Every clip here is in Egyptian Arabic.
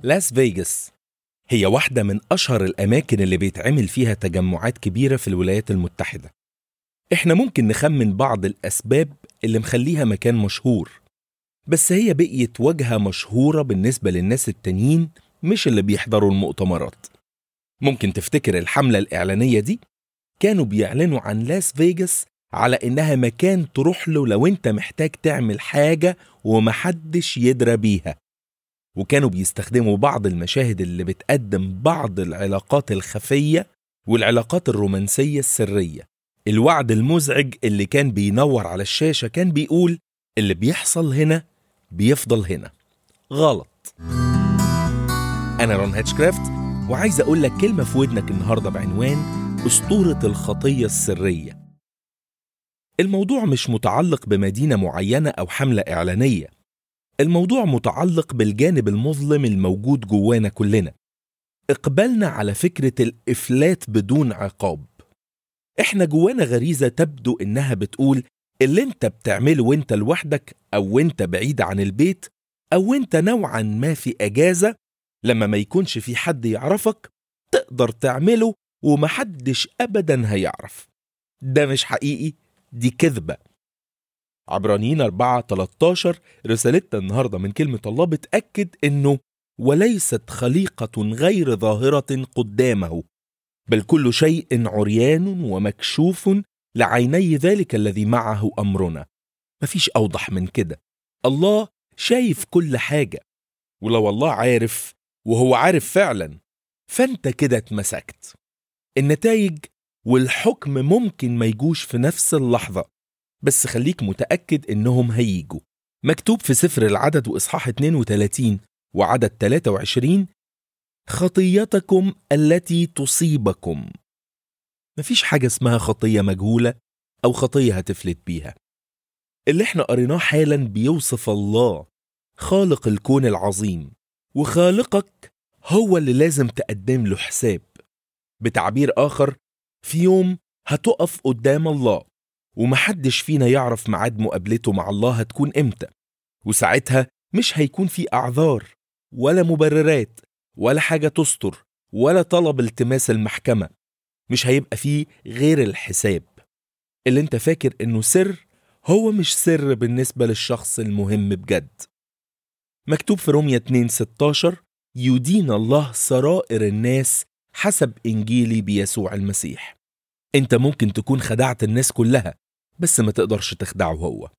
لاس فيجاس هي واحدة من أشهر الأماكن اللي بيتعمل فيها تجمعات كبيرة في الولايات المتحدة إحنا ممكن نخمن بعض الأسباب اللي مخليها مكان مشهور بس هي بقيت واجهة مشهورة بالنسبة للناس التانيين مش اللي بيحضروا المؤتمرات ممكن تفتكر الحملة الإعلانية دي كانوا بيعلنوا عن لاس فيجاس على إنها مكان تروح له لو أنت محتاج تعمل حاجة ومحدش يدرى بيها وكانوا بيستخدموا بعض المشاهد اللي بتقدم بعض العلاقات الخفية والعلاقات الرومانسية السرية الوعد المزعج اللي كان بينور على الشاشة كان بيقول اللي بيحصل هنا بيفضل هنا غلط أنا رون هاتشكرافت وعايز أقول لك كلمة في ودنك النهاردة بعنوان أسطورة الخطية السرية الموضوع مش متعلق بمدينة معينة أو حملة إعلانية الموضوع متعلق بالجانب المظلم الموجود جوانا كلنا اقبلنا على فكرة الإفلات بدون عقاب احنا جوانا غريزة تبدو إنها بتقول اللي انت بتعمله وانت لوحدك أو وانت بعيد عن البيت أو انت نوعا ما في أجازة لما ما يكونش في حد يعرفك تقدر تعمله ومحدش أبدا هيعرف ده مش حقيقي دي كذبة عبرانيين 4 13 رسالتنا النهاردة من كلمة الله بتأكد إنه وليست خليقة غير ظاهرة قدامه بل كل شيء عريان ومكشوف لعيني ذلك الذي معه أمرنا مفيش أوضح من كده الله شايف كل حاجة ولو الله عارف وهو عارف فعلا فانت كده اتمسكت النتائج والحكم ممكن ما يجوش في نفس اللحظة بس خليك متأكد إنهم هيجوا مكتوب في سفر العدد وإصحاح 32 وعدد 23 خطيتكم التي تصيبكم مفيش حاجة اسمها خطية مجهولة أو خطية هتفلت بيها اللي احنا قريناه حالا بيوصف الله خالق الكون العظيم وخالقك هو اللي لازم تقدم له حساب بتعبير آخر في يوم هتقف قدام الله ومحدش فينا يعرف ميعاد مقابلته مع الله هتكون امتى وساعتها مش هيكون في أعذار ولا مبررات ولا حاجة تستر ولا طلب التماس المحكمة مش هيبقى فيه غير الحساب اللي انت فاكر انه سر هو مش سر بالنسبة للشخص المهم بجد مكتوب في رومية 2 16 يدين الله سرائر الناس حسب إنجيلي بيسوع المسيح انت ممكن تكون خدعت الناس كلها بس ما تقدرش تخدعه هو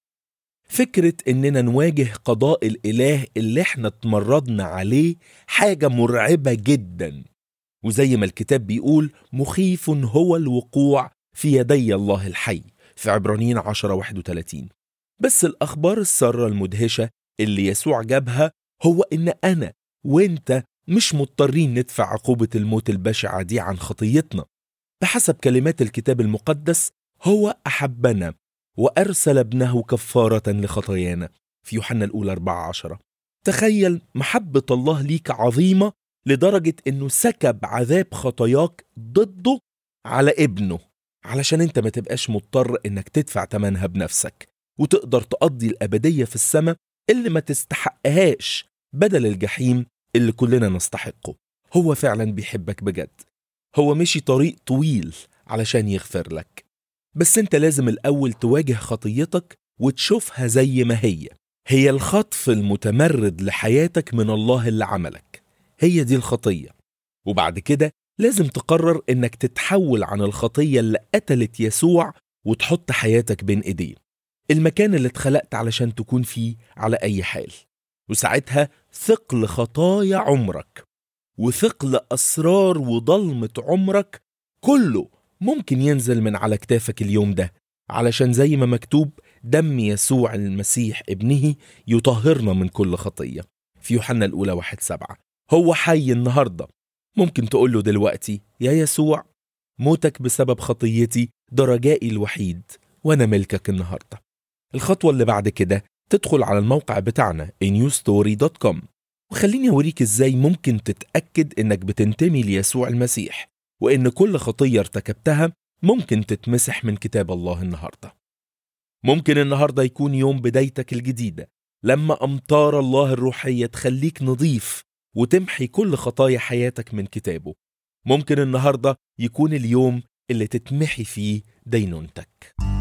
فكرة إننا نواجه قضاء الإله اللي احنا اتمردنا عليه حاجة مرعبة جدا وزي ما الكتاب بيقول مخيف هو الوقوع في يدي الله الحي في عبرانيين 10 31 بس الأخبار السارة المدهشة اللي يسوع جابها هو إن أنا وإنت مش مضطرين ندفع عقوبة الموت البشعة دي عن خطيتنا بحسب كلمات الكتاب المقدس هو أحبنا وأرسل ابنه كفارة لخطايانا في يوحنا الأولى 14 تخيل محبة الله ليك عظيمة لدرجة إنه سكب عذاب خطاياك ضده على ابنه علشان انت ما تبقاش مضطر انك تدفع تمنها بنفسك وتقدر تقضي الأبدية في السماء اللي ما تستحقهاش بدل الجحيم اللي كلنا نستحقه هو فعلا بيحبك بجد هو مشي طريق طويل علشان يغفر لك بس انت لازم الأول تواجه خطيتك وتشوفها زي ما هي هي الخطف المتمرد لحياتك من الله اللي عملك هي دي الخطية وبعد كده لازم تقرر انك تتحول عن الخطية اللي قتلت يسوع وتحط حياتك بين ايديه المكان اللي اتخلقت علشان تكون فيه على اي حال وساعتها ثقل خطايا عمرك وثقل اسرار وضلمة عمرك كله ممكن ينزل من على كتافك اليوم ده علشان زي ما مكتوب دم يسوع المسيح ابنه يطهرنا من كل خطية في يوحنا الأولى واحد سبعة هو حي النهاردة ممكن تقول له دلوقتي يا يسوع موتك بسبب خطيتي ده رجائي الوحيد وأنا ملكك النهاردة الخطوة اللي بعد كده تدخل على الموقع بتاعنا newstory.com وخليني أوريك إزاي ممكن تتأكد إنك بتنتمي ليسوع المسيح وإن كل خطية ارتكبتها ممكن تتمسح من كتاب الله النهاردة ممكن النهاردة يكون يوم بدايتك الجديدة لما أمطار الله الروحية تخليك نظيف وتمحي كل خطايا حياتك من كتابه ممكن النهاردة يكون اليوم اللي تتمحي فيه دينونتك